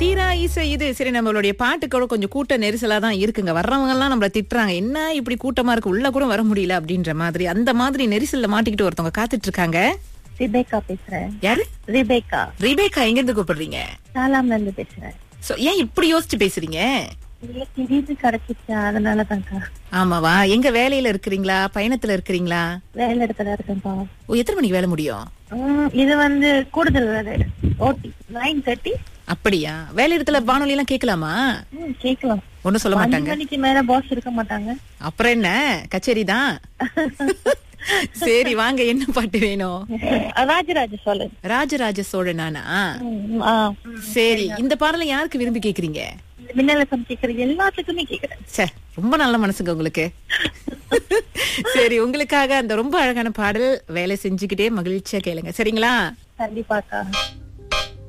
தீரா இசை இது சரி நம்மளுடைய பாட்டு கூட கொஞ்சம் கூட்ட நெரிசலா தான் இருக்குங்க வர்றவங்க எல்லாம் நம்மள திட்டுறாங்க என்ன இப்படி கூட்டமா இருக்கு உள்ள கூட வர முடியல அப்படின்ற மாதிரி அந்த மாதிரி நெரிசல்ல மாட்டிக்கிட்டு ஒருத்தவங்க காத்துட்டு இருக்காங்க ரிபேக்கா பேசுறேன் யாரு ரிபேக்கா ரிபேக்கா எங்க இருந்து கூப்பிடுறீங்க சாலாம்ல இருந்து பேசுறேன் சோ ஏன் இப்படி யோசிச்சு பேசுறீங்க இன்னைக்கு வீடு கிடைச்சிச்சா அதனாலதான்க்கா ஆமாவா எங்க வேலையில இருக்கிறீங்களா பயணத்துல இருக்கிறீங்களா வேலை இடத்துல இருக்கேன்ப்பா ஓ எத்தனை மணிக்கு வேலை முடியும் உம், இது வந்து கூடுதல் வேலை ஓட்டி நைன் தேர்ட்டி அப்படியா வேலை இடத்துல வானொலி எல்லாம் கேட்கலாமா கேட்கலாம் ஒண்ணும் சொல்ல அஞ்சு மாட்டாங்க மணிக்கு மேல பாஸ் இருக்க மாட்டாங்க அப்புறம் என்ன கச்சேரி தான் சரி வாங்க என்ன பாட்டு வேணும் ராஜராஜ சோழன் ராஜராஜ சோழனானா உம், ஆ. சரி இந்த பாடலை யாருக்கு விரும்பி கேக்குறீங்க இந்த மின்னலசம் கேக்குற எல்லாத்துக்குமே கேக்குறேன் ச்சே ரொம்ப நல்ல மனசுங்க உங்களுக்கு சரி உங்களுக்காக அந்த ரொம்ப அழகான பாடல் வேலை செஞ்சுக்கிட்டே மகிழ்ச்சியா கேளுங்க சரிங்களா கண்டிப்பாக்கா